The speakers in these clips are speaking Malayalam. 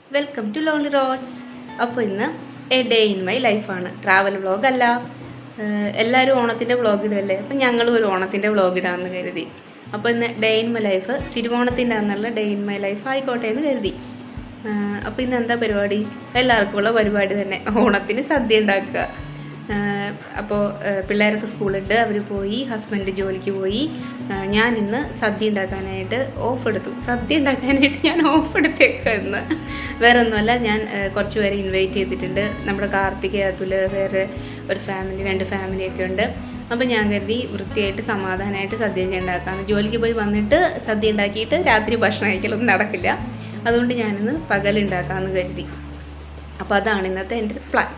വെൽക്കം ടു ലോൺലി റോഡ്സ് അപ്പോൾ ഇന്ന് എ ഡേ ഇൻ മൈ ലൈഫാണ് ട്രാവൽ വ്ളോഗ് അല്ല ഏഹ് എല്ലാവരും ഓണത്തിൻ്റെ വ്ളോഗ് ഇടുമല്ലേ അപ്പം ഞങ്ങളും ഒരു ഓണത്തിൻ്റെ വ്ളോഗ് ഇടാമെന്ന് കരുതി അപ്പോൾ ഇന്ന് ഡേ ഇൻ മൈ ലൈഫ് തിരുവോണത്തിൻ്റെ അന്നുള്ള ഡേ ഇൻ മൈ ലൈഫ് ആയിക്കോട്ടെ എന്ന് കരുതി ഏഹ് അപ്പോൾ ഇന്ന് എന്താ പരിപാടി എല്ലാവർക്കും ഉള്ള പരിപാടി തന്നെ ഓണത്തിന് സദ്യ ഉണ്ടാക്കുക അപ്പോൾ പിള്ളേർക്ക് സ്കൂളുണ്ട് അവർ പോയി ഹസ്ബൻഡ് ജോലിക്ക് പോയി ആ, ഞാൻ ഇന്ന് സദ്യ ഉണ്ടാക്കാനായിട്ട് ഓഫ് എടുത്തു സദ്യ ഉണ്ടാക്കാനായിട്ട് ഞാൻ ഓഫ് എടുത്തേക്കാം ഇന്ന് വേറെ ഒന്നുമല്ല ഞാൻ ആ, കുറച്ച് പേരെ ഇൻവൈറ്റ് ചെയ്തിട്ടുണ്ട് നമ്മുടെ കാർത്തിക് അതുൽ വേറെ ഒരു ഫാമിലി രണ്ട് ഫാമിലിയൊക്കെ ഉണ്ട് അപ്പോൾ ഞാൻ കരുതി വൃത്തിയായിട്ട് സമാധാനമായിട്ട് സദ്യ ഞാൻ ഉണ്ടാക്കാം ജോലിക്ക് പോയി വന്നിട്ട് സദ്യ ഉണ്ടാക്കിയിട്ട് രാത്രി ഭക്ഷണം കഴിക്കലൊന്നും നടക്കില്ല അതുകൊണ്ട് ഞാനിന്ന് പകലുണ്ടാക്കാമെന്ന് കരുതി അപ്പോൾ അതാണ് ഇന്നത്തെ എൻ്റെ പ്ലാൻ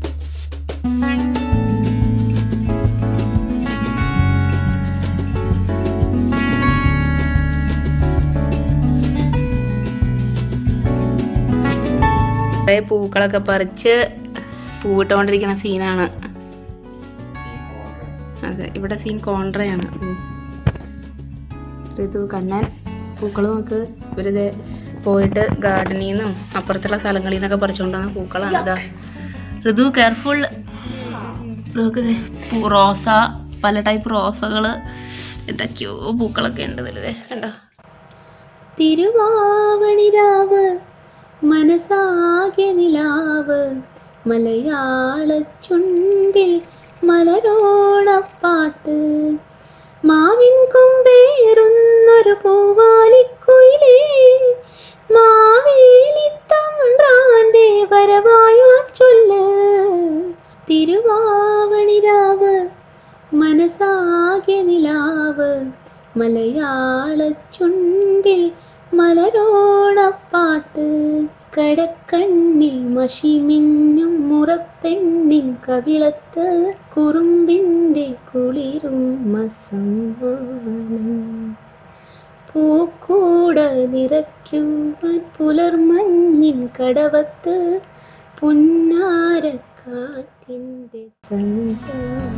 കുറേ പൂക്കളൊക്കെ പറിച്ച് പൂവിട്ടുകൊണ്ടിരിക്കുന്ന സീനാണ് അതെ ഇവിടെ സീൻ കോൺട്രയാണ് ഉം. ഋതു കണ്ണൻ പൂക്കൾ നോക്ക് ഇവരിത് പോയിട്ട് ഗാർഡനിൽ നിന്നും അപ്പുറത്തുള്ള സ്ഥലങ്ങളിൽ നിന്നൊക്കെ പറിച്ചുകൊണ്ട് വന്ന പൂക്കളാണ് ഇതാ ഋതു കെയർഫുൾ നോക്ക് ദേ പൂ റോസ പല ടൈപ്പ് റോസകൾ എന്തൊക്കെയോ പൂക്കളൊക്കെ ഉണ്ട് ഇതിൽ കണ്ടോ തിരുവാവണിരാവ് മനസാകെ നിലാവ് മലയാള ചുണ്ടിൽ മലരോണപ്പാട്ട് മാവിൻ കൊമ്പേറുന്നൊരു പൂവാലിക്കുയിലേ മാവേലി തമ്പ്രാന്റെ വരവായാ ചൊല്ല് തിരുവാവണിരാവ് മനസാകെ നിലാവ് മലയാള ചുണ്ടിൽ മലരോണപ്പാട്ട് കടക്കണ്ണിൽ മഷിമിന്നും മുറപ്പെണ്ണിൻ കവിളത്ത് കുറുമ്പിൻ്റെ കുളിരും മസമ്മാനം പൂക്കൂട നിറയ്ക്കുവാൻ പുലർമഞ്ഞിൻ കടവത്ത് പുന്നാരക്കാറ്റിൻ്റെ സഞ്ചാരം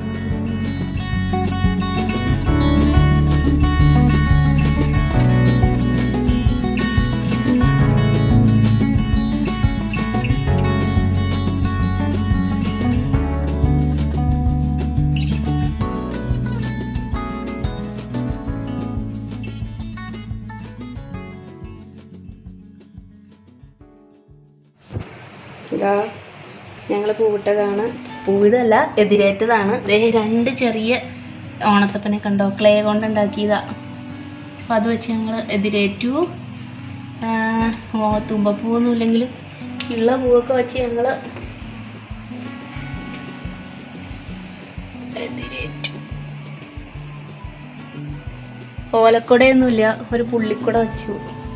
ഇതാ ഞങ്ങൾ പൂവിട്ടതാണ് പൂവിടല്ല എതിരേറ്റതാണ് ദേ രണ്ട് ചെറിയ ഓണത്തപ്പനെ കണ്ടോ ക്ലേ കൊണ്ട് ഉണ്ടാക്കിയതാ അപ്പം അത് വെച്ച് ഞങ്ങൾ എതിരേറ്റു ആ, ഓ തുമ്പപ്പൂവൊന്നും ഇല്ലെങ്കിലും ഉള്ള പൂവൊക്കെ വെച്ച് ഞങ്ങൾ എതിരേറ്റു ഓലക്കുടയൊന്നുമില്ല ഒരു പുള്ളിക്കുട വെച്ചു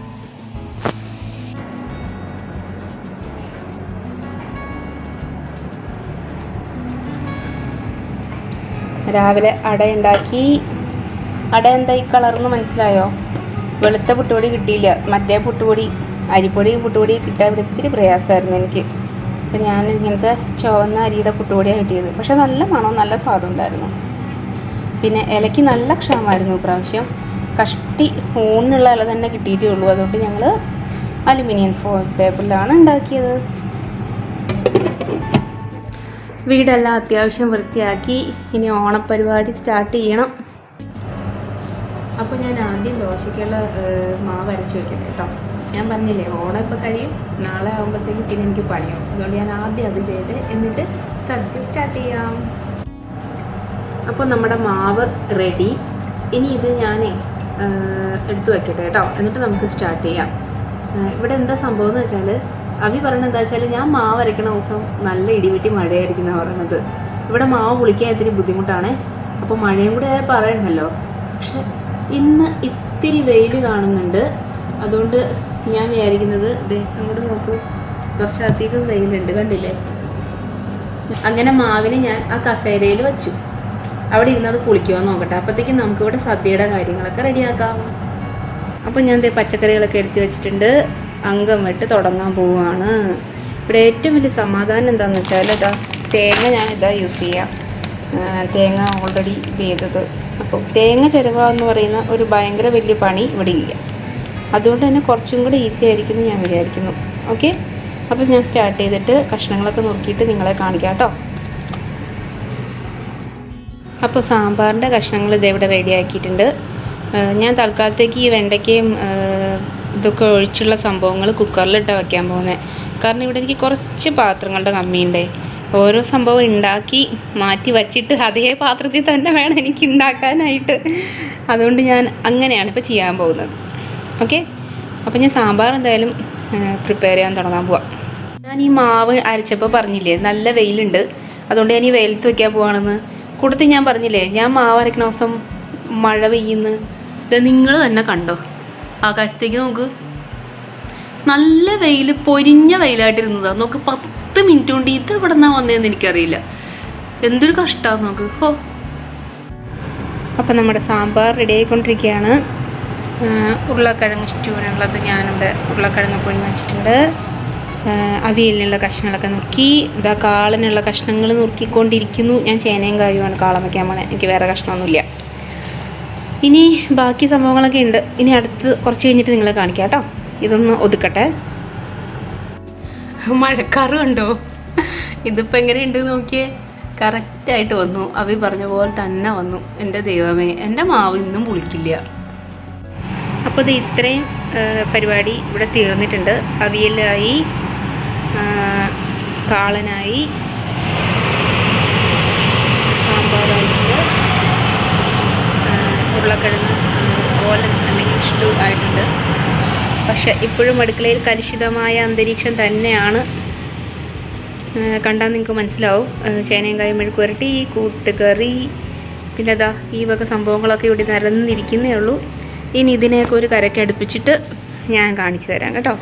രാവിലെ അട ഉണ്ടാക്കി അട എന്താ ഈ കളർന്ന് മനസ്സിലായോ വെളുത്ത പുട്ടുപൊടി കിട്ടിയില്ല മറ്റേ പുട്ടുപൊടി അരിപ്പൊടി പുട്ടുപൊടി കിട്ടാൻ ഇത്തിരി പ്രയാസമായിരുന്നു എനിക്ക് അപ്പം ഞാൻ ഇങ്ങനത്തെ ചുവന്ന അരിയുടെ പുട്ടുപൊടിയാണ് കിട്ടിയത് പക്ഷെ നല്ല മണം നല്ല സ്വാദം ഉണ്ടായിരുന്നു പിന്നെ ഇലയ്ക്ക് നല്ല ക്ഷാമമായിരുന്നു ഇപ്രാവശ്യം കഷ്ടി ഊണിനുള്ള ഇല തന്നെ കിട്ടിയിട്ടേ ഉള്ളൂ അതുകൊണ്ട് ഞങ്ങൾ അലുമിനിയം ഫോയിൽ പേപ്പറിലാണ് ഉണ്ടാക്കിയത് വീടെല്ലാം അത്യാവശ്യം വൃത്തിയാക്കി ഇനി ഓണപ്പരിപാടി സ്റ്റാർട്ട് ചെയ്യണം അപ്പോൾ ഞാൻ ആദ്യം ദോശയ്ക്കുള്ള ഏഹ്, മാവ് അരച്ച് വെക്കട്ടെ കേട്ടോ ഞാൻ പറഞ്ഞില്ലേ ഓണം ഇപ്പോൾ കഴിയും നാളെ ആകുമ്പോഴത്തേക്ക് പിന്നെ എനിക്ക് പണിയാവും അതുകൊണ്ട് ഞാൻ ആദ്യം അത് ചെയ്ത് എന്നിട്ട് സദ്യ സ്റ്റാർട്ട് ചെയ്യാം അപ്പോൾ നമ്മുടെ മാവ് റെഡി ഇനി ഇത് ഞാനേ ഏഹ്, എടുത്തു വെക്കട്ടെ കേട്ടോ എന്നിട്ട് നമുക്ക് സ്റ്റാർട്ട് ചെയ്യാം ഏഹ്, ഇവിടെ എന്താ സംഭവം എന്ന് വെച്ചാൽ അവി പറയണത് എന്താ വെച്ചാൽ ഞാൻ മാവ് അരയ്ക്കണ ദിവസം നല്ല ഇടിവെട്ടി മഴയായിരിക്കും എന്നാണ് പറയണത് ഇവിടെ മാവ് പുളിക്കാൻ ഇത്തിരി ബുദ്ധിമുട്ടാണ് അപ്പോൾ മഴയും കൂടെ ആയാൽ പറയണ്ടല്ലോ പക്ഷെ ഇന്ന് ഇത്തിരി വെയിൽ കാണുന്നുണ്ട് അതുകൊണ്ട് ഞാൻ വിചാരിക്കുന്നത് ദേ അങ്ങോട്ട് നോക്കൂ കുറച്ചധികം വെയിലുണ്ട് കണ്ടില്ലേ അങ്ങനെ മാവിനെ ഞാൻ ആ കസേരയിൽ വെച്ചു അവിടെ ഇരുന്നത് പുളിക്കുമോ നോക്കട്ടെ അപ്പോഴത്തേക്കും നമുക്കിവിടെ സദ്യയുടെ കാര്യങ്ങളൊക്കെ റെഡിയാക്കാം അപ്പോൾ ഞാൻ ദേ പച്ചക്കറികളൊക്കെ എടുത്ത് വെച്ചിട്ടുണ്ട് അംഗം വെട്ട് തുടങ്ങാൻ പോവുകയാണ് ഇവിടെ ഏറ്റവും വലിയ സമാധാനം എന്താണെന്ന് വെച്ചാൽ ഇതാ തേങ്ങ ഞാൻ ഇതാ യൂസ് ചെയ്യാം ആ, തേങ്ങ ഓൾറെഡി ചെയ്തത് അപ്പോൾ തേങ്ങ ചിരവുക എന്ന് പറയുന്ന ഒരു ഭയങ്കര വലിയ പണി ഇവിടെ ഇല്ല അതുകൊണ്ട് തന്നെ കുറച്ചും കൂടി ഈസി ആയിരിക്കും എന്ന് ഞാൻ വിചാരിക്കുന്നു ഓക്കെ അപ്പോൾ ഞാൻ സ്റ്റാർട്ട് ചെയ്തിട്ട് കഷ്ണങ്ങളൊക്കെ നുറുക്കിയിട്ട് നിങ്ങളെ കാണിക്കാം കേട്ടോ അപ്പോൾ സാമ്പാറിൻ്റെ കഷ്ണങ്ങൾ ഇതേവിടെ റെഡി ആക്കിയിട്ടുണ്ട് ഏഹ് ഞാൻ തൽക്കാലത്തേക്ക് ഈ വെണ്ടയ്ക്കയും ഏഹ് ഇതൊക്കെ ഒഴിച്ചുള്ള സംഭവങ്ങൾ കുക്കറിലിട്ട് വയ്ക്കാൻ പോകുന്നത് കാരണം ഇവിടെ എനിക്ക് കുറച്ച് പാത്രങ്ങളുടെ കമ്മിയുണ്ടേ ഓരോ സംഭവം ഉണ്ടാക്കി മാറ്റി വച്ചിട്ട് അതേ പാത്രത്തിൽ തന്നെ വേണം എനിക്ക് ഉണ്ടാക്കാനായിട്ട് അതുകൊണ്ട് ഞാൻ അങ്ങനെയാണ് ഇപ്പോൾ ചെയ്യാൻ പോകുന്നത് ഓക്കെ അപ്പോൾ ഞാൻ സാമ്പാർ എന്തായാലും പ്രിപ്പയർ ചെയ്യാൻ തുടങ്ങാൻ പോവാം ഞാൻ ഈ മാവ് അരച്ചപ്പോൾ പറഞ്ഞില്ലേ നല്ല വെയിലുണ്ട് അതുകൊണ്ട് ഞാൻ ഈ വെയിലത്ത് വെക്കാൻ പോവാണെന്ന് കൂട്ടത്തിൽ ഞാൻ പറഞ്ഞില്ലേ ഞാൻ മാവ് അരക്കണ ദിവസം മഴ പെയ്യുന്നു ഇത് നിങ്ങൾ തന്നെ കണ്ടോ ആകാശത്തേക്ക് നോക്ക് നല്ല വെയിൽ പൊരിഞ്ഞ വെയിലായിട്ടിരുന്നതാ നോക്ക് പത്ത് മിനിറ്റ് കൊണ്ട് ഇത് എവിടെ നിന്നാ വന്നതെന്ന് എനിക്കറിയില്ല എന്തൊരു കഷ്ടമാണ് നോക്ക് ഹോ അപ്പം നമ്മുടെ സാമ്പാർ റെഡി ആയിക്കൊണ്ടിരിക്കുകയാണ് ആഹ് ഉരുളക്കിഴങ്ങ് സ്റ്റൂവിനുള്ളത് ഞാനിവിടെ ഉരുളക്കിഴങ്ങ് പൊഴിഞ്ഞ് വെച്ചിട്ടുണ്ട് ആഹ് അവിയലിനുള്ള കഷ്ണങ്ങളൊക്കെ നുറുക്കി ഇതാ കാളനുള്ള കഷ്ണങ്ങൾ നുറുക്കിക്കൊണ്ടിരിക്കുന്നു ഞാൻ ചേനയും കായുമാണ് കാളം വയ്ക്കാൻ പോണേ എനിക്ക് വേറെ കഷ്ണമൊന്നുമില്ല ഇനി ബാക്കി സംഭവങ്ങളൊക്കെ ഉണ്ട് ഇനി അടുത്ത് കുറച്ച് കഴിഞ്ഞിട്ട് നിങ്ങളെ കാണിക്കാം കേട്ടോ ഇതൊന്ന് ഒതുക്കട്ടെ മഴക്കാറ് കണ്ടോ ഇതിപ്പോൾ എങ്ങനെയുണ്ട് നോക്കിയേ കറക്റ്റായിട്ട് വന്നു അവി പറഞ്ഞ പോലെ തന്നെ വന്നു എൻ്റെ ദൈവമേ എൻ്റെ മാവ് ഇന്നും പുളിക്കില്ല അപ്പോൾ ഇത് ഇത്രയും ആ, പരിപാടി ഇവിടെ തീർന്നിട്ടുണ്ട് അവിയലായി ആ, കാളനായി സാമ്പാറായിട്ടുണ്ട് ആ, ഉരുളക്കിഴങ്ങ് ആ, ഓലൻ അല്ലെങ്കിൽ സ്റ്റൂ ആയിട്ടുണ്ട് പക്ഷെ ഇപ്പോഴും അടുക്കളയിൽ കലുഷിതമായ അന്തരീക്ഷം തന്നെയാണ് ആ, കണ്ടാൽ നിങ്ങൾക്ക് മനസ്സിലാവും ആ, ചേനയും കായും മെഴുക്ക് പുരട്ടി കൂട്ടുകറി പിന്നെ അതാ ഈ വക സംഭവങ്ങളൊക്കെ ഇവിടെ നിരന്നിരിക്കുന്നേ ഉള്ളൂ ഇനി ഇതിനെയൊക്കെ ഒരു കരയ്ക്ക് അടുപ്പിച്ചിട്ട് ഞാൻ കാണിച്ചു തരാം കേട്ടോ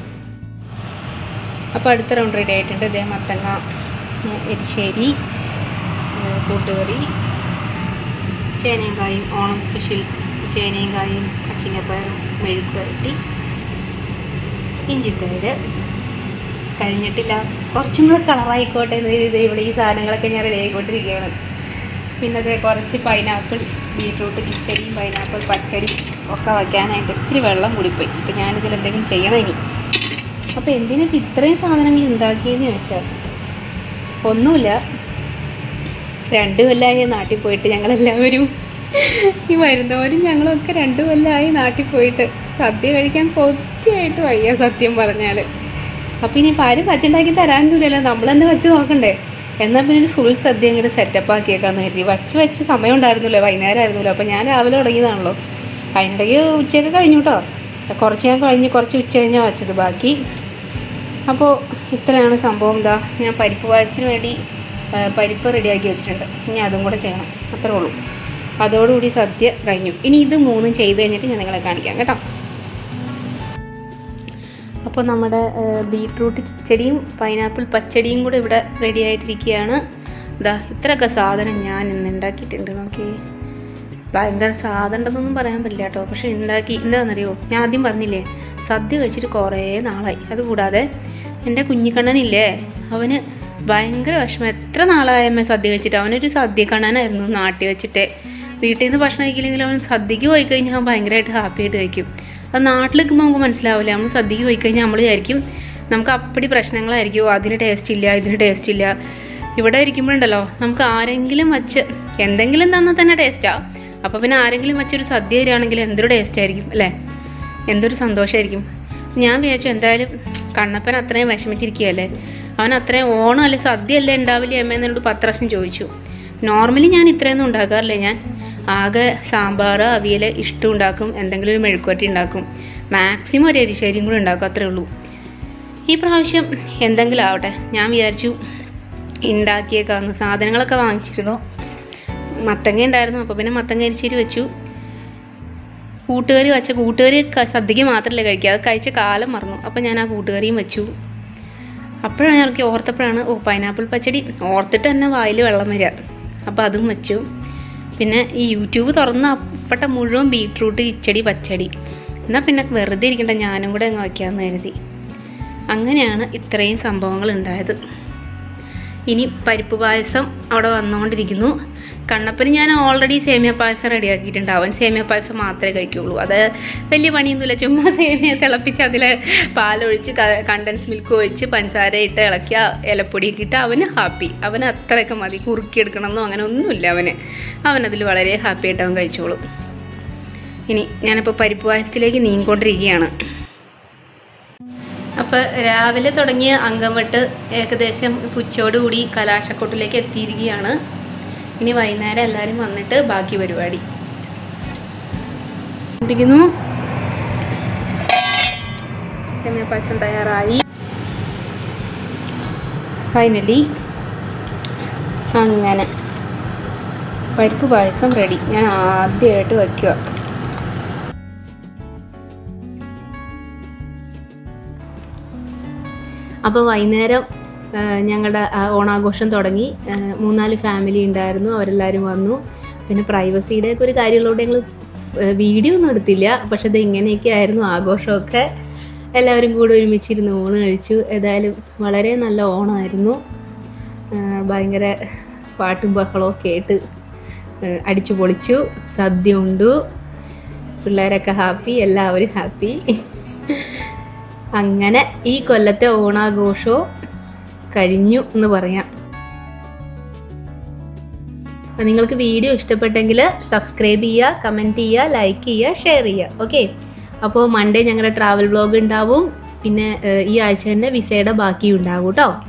അപ്പോൾ അടുത്ത റൗണ്ട് റെഡി ആയിട്ടുണ്ട് ഇതേ മത്തങ്ങ ആ, എരിശ്ശേരി ആ, കൂട്ടുകറി ചേനയും കായും ഓണം സ്പെഷ്യൽ ചേനയും കായും അച്ചിങ്ങപ്പയറും മെഴുക്ക് പുരട്ടി ഇഞ്ചിത്തൈര് കഴിഞ്ഞിട്ടില്ല കുറച്ചും കൂടെ കളറായിക്കോട്ടെ എന്ന് കരുതി ഇവിടെ ഈ സാധനങ്ങളൊക്കെ ഞാൻ റെഡി ആയിക്കൊണ്ടിരിക്കുകയാണ് പിന്നെ അത് കുറച്ച് പൈനാപ്പിൾ ബീട്രൂട്ട് കിച്ചടിയും പൈനാപ്പിൾ പച്ചടി ഒക്കെ വയ്ക്കാനായിട്ട് ഇത്തിരി വെള്ളം കൂടിപ്പോയി അപ്പോൾ ഞാനിതിൽ എന്തെങ്കിലും ചെയ്യണം ഇനി അപ്പോൾ എന്തിനൊക്കെ ഇത്രയും സാധനങ്ങൾ ഉണ്ടാക്കിയെന്ന് ചോദിച്ചാൽ ഒന്നുമില്ല രണ്ട് കൊല്ലമായി നാട്ടിൽ പോയിട്ട് ഞങ്ങളെല്ലാവരും ഈ വരുന്നവരും ഞങ്ങളൊക്കെ രണ്ട് കൊല്ലമായി നാട്ടിൽ പോയിട്ട് സദ്യ കഴിക്കാൻ കൊത്തിയായിട്ട് വയ്യ സത്യം പറഞ്ഞാൽ അപ്പോൾ ഇനിയിപ്പോൾ ആരും വച്ചുണ്ടാക്കി തരാനൊന്നുമില്ലല്ലോ നമ്മൾ തന്നെ വെച്ച് നോക്കണ്ടേ എന്നാൽ പിന്നെ ഒരു ഫുൾ സദ്യ അങ്ങോട്ട് സെറ്റപ്പ് ആക്കിയേക്കാന്ന് കരുതി വച്ച് വെച്ച് സമയം ഉണ്ടായിരുന്നില്ല വൈകുന്നേരം ആയിരുന്നല്ലോ അപ്പോൾ ഞാൻ രാവിലെ തുടങ്ങിയതാണല്ലോ അതിനിടയ്ക്ക് ഉച്ചയൊക്കെ കഴിഞ്ഞു കേട്ടോ കുറച്ച് ഞാൻ കഴിഞ്ഞ് കുറച്ച് ഉച്ച കഴിഞ്ഞാൽ വെച്ചത് ബാക്കി അപ്പോൾ ഇത്രയാണ് സംഭവം എന്താ ഞാൻ പരിപ്പ് പായസത്തിന് വേണ്ടി ആ, പരിപ്പ് റെഡിയാക്കി വെച്ചിട്ടുണ്ട് ഇനി അതും കൂടെ ചെയ്യണം അത്രേ ഉള്ളൂ അതോടുകൂടി സദ്യ കഴിഞ്ഞു ഇനി ഇത് മൂന്നും ചെയ്ത് കഴിഞ്ഞിട്ട് ഞാൻ നിങ്ങളെ കാണിക്കാം കേട്ടോ അപ്പോൾ നമ്മുടെ ആ, ബീട്രൂട്ട് കിച്ചടിയും പൈനാപ്പിൾ പച്ചടിയും കൂടെ ഇവിടെ റെഡി ആയിട്ടിരിക്കുകയാണ് ഇതാ ഇത്രയൊക്കെ സാധനം ഞാൻ ഇന്ന് ഉണ്ടാക്കിയിട്ടുണ്ട് നോക്കി ഭയങ്കര സാധനം ഉണ്ടെന്നൊന്നും പറയാൻ പറ്റില്ല കേട്ടോ പക്ഷെ ഉണ്ടാക്കി എന്താണെന്നറിയോ ഞാൻ ആദ്യം പറഞ്ഞില്ലേ സദ്യ കഴിച്ചിട്ട് കുറേ നാളായി അതുകൂടാതെ എൻ്റെ കുഞ്ഞിക്കണ്ണനില്ലേ അവന് ഭയങ്കര വിഷമം എത്ര നാളായമ്മേ സദ്യ കഴിച്ചിട്ട് അവനൊരു സദ്യ കണ്ണനായിരുന്നു നാട്ടിൽ വെച്ചിട്ട് വീട്ടിൽ നിന്ന് ഭക്ഷണം കഴിക്കില്ലെങ്കിൽ അവൻ സദ്യക്ക് പോയി കഴിഞ്ഞാൽ അവൻ ഭയങ്കരമായിട്ട് ഹാപ്പി ആയിട്ട് കഴിക്കും അത് നാട്ടിൽ നിൽക്കുമ്പോൾ നമുക്ക് മനസ്സിലാവില്ല നമ്മൾ സദ്യക്ക് പോയി കഴിഞ്ഞാൽ നമ്മൾ വിചാരിക്കും നമുക്ക് അപ്പടി പ്രശ്നങ്ങളായിരിക്കും "ഓ, അതിന് ടേസ്റ്റ് ഇല്ല ഇതിന് ടേസ്റ്റ് ഇല്ല ഇവിടെ ഇരിക്കുമ്പോഴുണ്ടല്ലോ നമുക്ക് ആരെങ്കിലും വച്ച് എന്തെങ്കിലും തന്നാൽ തന്നെ ടേസ്റ്റാണ് അപ്പോൾ പിന്നെ ആരെങ്കിലും വെച്ചൊരു സദ്യ തരികയാണെങ്കിൽ എന്തൊരു ടേസ്റ്റ് ആയിരിക്കും അല്ലേ എന്തൊരു സന്തോഷമായിരിക്കും ഞാൻ വിചാരിച്ചു എന്തായാലും കണ്ണപ്പൻ അത്രയും വിഷമിച്ചിരിക്കുകയല്ലേ അവൻ അത്രയും ഓണം അല്ലെ സദ്യ അല്ലേ ഉണ്ടാവില്ല അമ്മ എന്നോട് പത്ത് പ്രാവശ്യം ചോദിച്ചു നോർമലി ഞാൻ ഇത്രയൊന്നും ഉണ്ടാക്കാറില്ല ഞാൻ ആകെ സാമ്പാർ അവിയൽ ഇഷ്ടം ഉണ്ടാക്കും എന്തെങ്കിലും ഒരു മെഴുക്കുവരട്ടി ഉണ്ടാക്കും മാക്സിമം ഒരു എരിശ്ശേരിയും കൂടി ഉണ്ടാക്കും അത്രേ ഉള്ളൂ ഈ പ്രാവശ്യം എന്തെങ്കിലും ആവട്ടെ ഞാൻ വിചാരിച്ചു ഉണ്ടാക്കിയേക്കാന്ന് സാധനങ്ങളൊക്കെ വാങ്ങിച്ചിരുന്നു മത്തങ്ങ ഉണ്ടായിരുന്നു അപ്പോൾ പിന്നെ മത്തങ്ങ എരിശ്ശേരി വെച്ചു കൂട്ടുകറി വെച്ച കൂട്ടുകറി ക- സദ്യക്ക് മാത്രമല്ല കഴിക്കുക അത് കഴിച്ച കാലം മറന്നു അപ്പോൾ ഞാൻ ആ കൂട്ടുകറിയും വെച്ചു അപ്പോഴാണ് എനിക്ക് ഓർത്തപ്പോഴാണ് ഓ പൈനാപ്പിൾ പച്ചടി ഓർത്തിട്ട് തന്നെ വായിൽ വെള്ളം വരിക അപ്പോൾ അതും വെച്ചു പിന്നെ ഈ യൂട്യൂബ് തുറന്ന അപ്പട്ട മുഴുവൻ ബീട്രൂട്ട് കിച്ചടി പച്ചടി എന്നാൽ പിന്നെ വെറുതെ ഇരിക്കണ്ട ഞാനും കൂടെ അങ്ങ് വയ്ക്കാമെന്ന് കരുതി അങ്ങനെയാണ് ഇത്രയും സംഭവങ്ങൾ ഉണ്ടായത് ഇനി പരിപ്പ് പായസം അവിടെ വന്നുകൊണ്ടിരിക്കുന്നു കണ്ണപ്പന് ഞാൻ ഓൾറെഡി സേമിയ പായസം റെഡിയാക്കിയിട്ടുണ്ട് അവൻ സേമിയ പായസം മാത്രമേ കഴിക്കുള്ളൂ അത് വലിയ പണിയൊന്നുമില്ല ചുമ്മാ സേമിയ തിളപ്പിച്ച് അതിൽ പാലൊഴിച്ച് കണ്ടൻസ് മിൽക്ക് ഒഴിച്ച് പഞ്ചസാര ഇട്ട് ഇളക്കിയ ഇലപ്പൊടിയൊക്കെ ഇട്ട് അവന് ഹാപ്പി അവന് അത്രയൊക്കെ മതി കുറുക്കിയെടുക്കണമെന്നോ അങ്ങനെ ഒന്നുമില്ല അവന് അവനതിൽ വളരെ ഹാപ്പി ആയിട്ട് അവൻ കഴിച്ചോളും ഇനി ഞാനിപ്പോൾ പരിപ്പ് പായസത്തിലേക്ക് നീങ്ങിക്കൊണ്ടിരിക്കുകയാണ് അപ്പോൾ രാവിലെ തുടങ്ങിയ അങ്കംവെട്ട് ഏകദേശം ഉച്ചയോടുകൂടി കലാശക്കൊട്ടിലേക്ക് എത്തിയിരിക്കുകയാണ് ഇനി വൈകുന്നേരം എല്ലാവരും വന്നിട്ട് ബാക്കി പരിപാടി ഇരിക്കുന്നു സെമിയ പായസം തയ്യാറായി ഫൈനലി അങ്ങനെ പരിപ്പ് പായസം റെഡി ഞാൻ ആദ്യമായിട്ട് വയ്ക്കുക അപ്പോൾ വൈകുന്നേരം ആ, ഞങ്ങളുടെ ആ ഓണാഘോഷം തുടങ്ങി ആ, മൂന്നാല് ഫാമിലി ഉണ്ടായിരുന്നു അവരെല്ലാവരും വന്നു പിന്നെ പ്രൈവസിയുടെ ഒക്കെ ഒരു കാര്യമുള്ളതുകൊണ്ട് ഞങ്ങൾ വീഡിയോ ഒന്നും എടുത്തില്ല പക്ഷെ ഇത് ഇങ്ങനെയൊക്കെ ആയിരുന്നു ആഘോഷമൊക്കെ എല്ലാവരും കൂടെ ഒരുമിച്ചിരുന്ന് ഊണ് കഴിച്ചു ഏതായാലും വളരെ നല്ല ഓണമായിരുന്നു ആ, ഭയങ്കര പാട്ടും ബഹളവും ഒക്കെ ആയിട്ട് ആ, അടിച്ചു പൊളിച്ചു സദ്യ ഉണ്ടു പിള്ളേരൊക്കെ ഹാപ്പി എല്ലാവരും ഹാപ്പി അങ്ങനെ ഈ കൊല്ലത്തെ ഓണാഘോഷവും കഴിഞ്ഞു എന്ന് പറയാം അപ്പം നിങ്ങൾക്ക് വീഡിയോ ഇഷ്ടപ്പെട്ടെങ്കിൽ സബ്സ്ക്രൈബ് ചെയ്യുക കമൻറ്റ് ചെയ്യുക ലൈക്ക് ചെയ്യുക ഷെയർ ചെയ്യുക ഓക്കെ അപ്പോൾ മൺഡേ ഞങ്ങളുടെ ട്രാവൽ വ്ളോഗ് ഉണ്ടാവും പിന്നെ ഏഹ്, ഈ ആഴ്ച തന്നെ വിസയുടെ ബാക്കി ഉണ്ടാവും കേട്ടോ